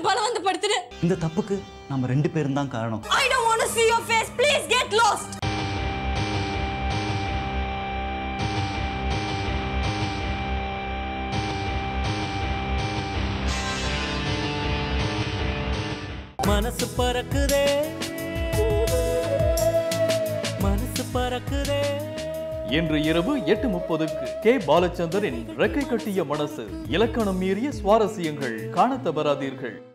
பலவந்தப்படுத்தின இந்த தப்புக்கு நம்ம ரெண்டு பேரும் தான் காரணம் I don't want to see your face please get lost மனசு பறக்குதே மனசு பறக்குதே இன்று இரவு எட்டு முப்பதுக்கு கே பாலச்சந்தரின் ரெக்கை கட்டிய மனசு இலக்கணம் மீறிய சுவாரஸ்யங்கள் காணத் தவறாதீர்கள்